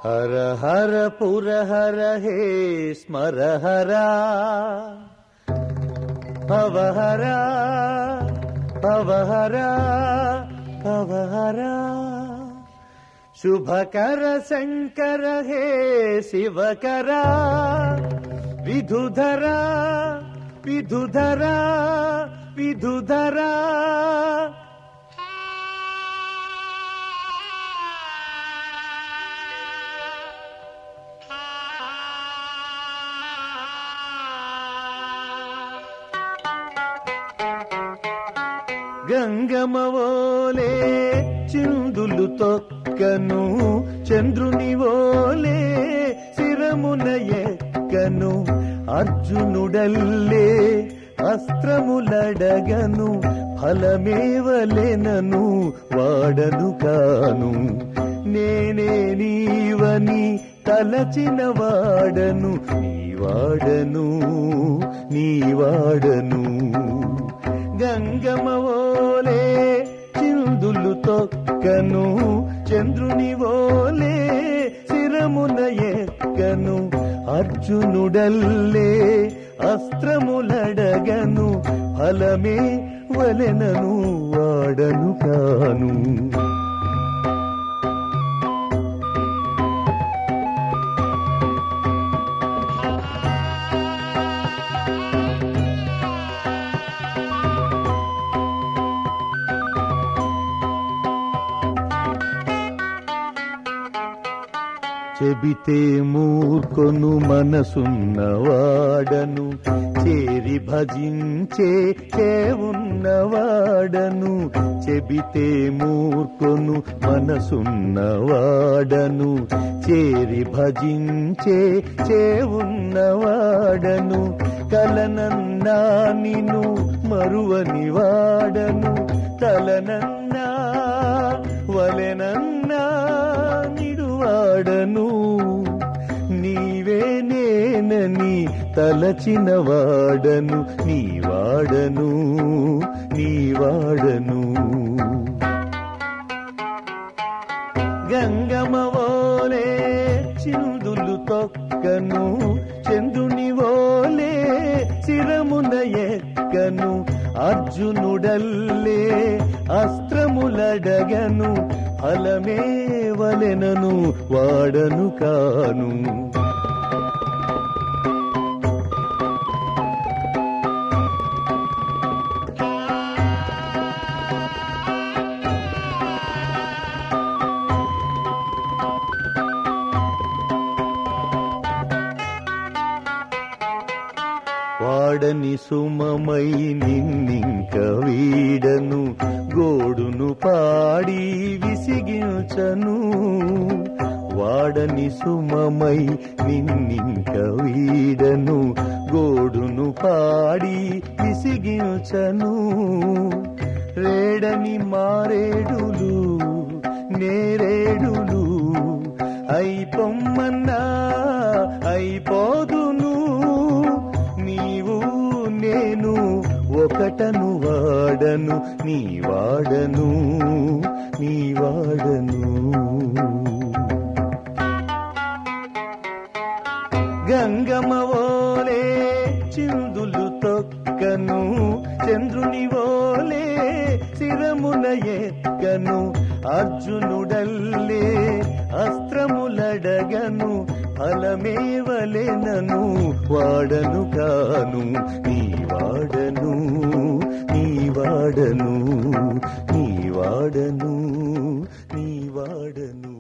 హర హర పురహర హే స్మర హరా అవహరా అవహరా అవహరా శుభకర శంకర హే శివకరా విధుధరా విధుధరా విధుధరా గంగమవోలే చిందులు తొక్కను చంద్రుని వోలే శిరమున ఎక్కను అర్జునుడల్లే అస్త్రములడగను ఫలమేవలెనను వాడను కాను నేనే నీవని తలచిన వాడను నీవాడను నీవాడను గంగమవోలే చిందులు తొక్కను చంద్రుని వోలే శిరమున ఎక్కను అర్జునుడల్లే అస్త్రములడగను ఫలమే వలెనను వాడను కాను చెబితే మూర్ఖను మనసున్నవాడను చేరి భజించే చేవున్నవాడను చెబితే మూర్ఖను మనసున్నవాడను చేరి భజించే చేవున్నవాడను కలనన్నా నిను మరువని వాడను తలనన్నా వలెనన్నా నిడువాడను నీవే నేనని తలచిన వాడను నీవాడను నీవాడను గంగమవోలే చిందులు తొక్కను చంద్రుని వోలే శిరమున ఎక్కను అర్జునుడల్లే అస్త్రములడగను ఫలమే వలెనను వాడను కాను వాడని సుమమై నిన్నింక వీడను గోడును పాడి విసిగించను వాడని సుమమై నిన్నింక వీడను గోడును పాడి విసిగించను రేడని మారేడులు నేరేడులు అయిపొమ్మన్నా అయిపోదును నీవు నేను ఒకటను వాడను నీ వాడను నీ వాడను గంగమవోలే చిందులు తొక్కను చంద్రుని వోలే శిరమున ఎక్కను అర్జునుడల్లే అస్త్రములడగను ఫలమేవలెనను వాడను కాను నీ వాడను నీ వాడను నీ వాడను నీ వాడను